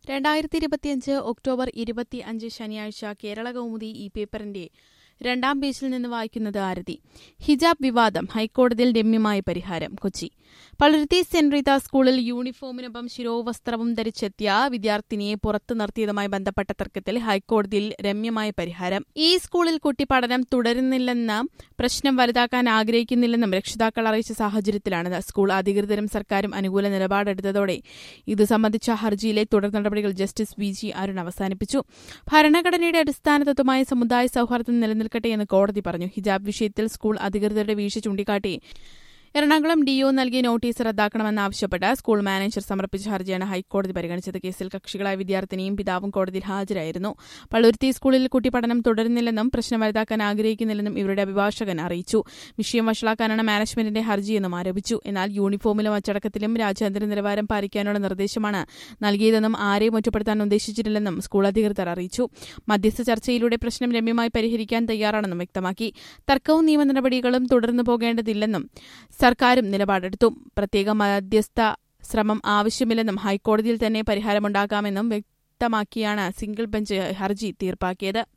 രണ്ടായിരത്തി ഇരുപത്തിയഞ്ച് ഒക്ടോബർ ഇരുപത്തി അഞ്ച് ശനിയാഴ്ച കേരള കൗമുദി ഈ പേപ്പറിന്റെ രണ്ടാം പേജിൽ നിന്ന് വായിക്കുന്നത് ആരതി ഹിജാബ് വിവാദം ഹൈക്കോടതിയിൽ രമ്യമായ പരിഹാരം കൊച്ചി പളുരുത്തി സെന്റ് റീത്ത സ്കൂളിൽ യൂണിഫോമിനൊപ്പം ശിരോവസ്ത്രവും ധരിച്ചെത്തിയ വിദ്യാർത്ഥിനിയെ പുറത്തു നിർത്തിയതുമായി ബന്ധപ്പെട്ട തർക്കത്തിൽ ഹൈക്കോടതിയിൽ രമ്യമായ പരിഹാരം ഈ സ്കൂളിൽ കുട്ടി പഠനം തുടരുന്നില്ലെന്ന പ്രശ്നം വലുതാക്കാൻ ആഗ്രഹിക്കുന്നില്ലെന്നും രക്ഷിതാക്കൾ അറിയിച്ച സാഹചര്യത്തിലാണിത് സ്കൂൾ അധികൃതരും സർക്കാരും അനുകൂല നിലപാടെടുത്തതോടെ ഇത് സംബന്ധിച്ച ഹർജിയിലെ തുടർ നടപടികൾ ജസ്റ്റിസ് വി ജി അരുൺ അവസാനിപ്പിച്ചു ഭരണഘടനയുടെ അടിസ്ഥാന തത്വമായ സമുദായ സൌഹാർദ്ദം നിലനിൽക്കട്ടെ എന്ന് കോടതി പറഞ്ഞു ഹിജാബ് വിഷയത്തിൽ സ്കൂൾ അധികൃതരുടെ വീഴ്ച ചൂണ്ടിക്കാട്ടി എറണാകുളം ഡിഒ നൽകിയ നോട്ടീസ് റദ്ദാക്കണമെന്നാവശ്യപ്പെട്ട് സ്കൂൾ മാനേജർ സമർപ്പിച്ച ഹർജിയാണ് ഹൈക്കോടതി പരിഗണിച്ചത് കേസിൽ കക്ഷികളായ വിദ്യാർത്ഥിനിയും പിതാവും കോടതിയിൽ ഹാജരായിരുന്നു പള്ളുരുത്തി സ്കൂളിൽ കുട്ടി പഠനം തുടരുന്നില്ലെന്നും പ്രശ്നം വലുതാക്കാൻ ആഗ്രഹിക്കുന്നില്ലെന്നും ഇവരുടെ അഭിഭാഷകൻ അറിയിച്ചു വിഷയം വഷളാക്കാനാണ് മാനേജ്മെന്റിന്റെ ഹർജിയെന്നും ആരോപിച്ചു എന്നാൽ യൂണിഫോമിലും അച്ചടക്കത്തിലും രാജ്യാന്തര നിലവാരം പാലിക്കാനുള്ള നിർദ്ദേശമാണ് നൽകിയതെന്നും ആരെയും ഒറ്റപ്പെടുത്താൻ ഉദ്ദേശിച്ചിട്ടില്ലെന്നും സ്കൂൾ അധികൃതർ അറിയിച്ചു മധ്യസ്ഥ ചർച്ചയിലൂടെ പ്രശ്നം രമ്യമായി പരിഹരിക്കാൻ തയ്യാറാണെന്നും വ്യക്തമാക്കി തർക്കവും നിയമ നടപടികളും തുടർന്നു പോകേണ്ടതില്ലെന്നും സർക്കാരും നിലപാടെടുത്തു പ്രത്യേക മധ്യസ്ഥ ശ്രമം ആവശ്യമില്ലെന്നും ഹൈക്കോടതിയിൽ തന്നെ പരിഹാരമുണ്ടാകാമെന്നും വ്യക്തമാക്കിയാണ് സിംഗിൾ ബെഞ്ച് ഹർജി തീർപ്പാക്കിയത്